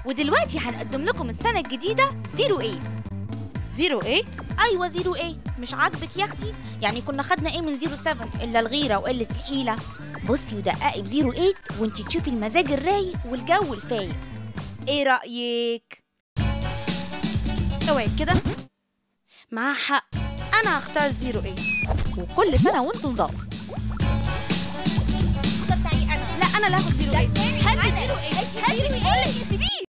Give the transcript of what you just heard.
ودلوقتي هنقدم لكم السنة الجديدة 08 08 أيوة 08 مش عاجبك يا أختي؟ يعني كنا خدنا إيه من 07 إلا الغيرة وقلة الحيلة بصي ودققي في 08 وانتي تشوفي المزاج الرايق والجو الفايق إيه رأيك؟ اوعي كده معاه حق انا هختار 08 وكل سنة وانتم نضاف لا انا اللي هاخد 08 هاتي 08 هاتي 08 بقول لك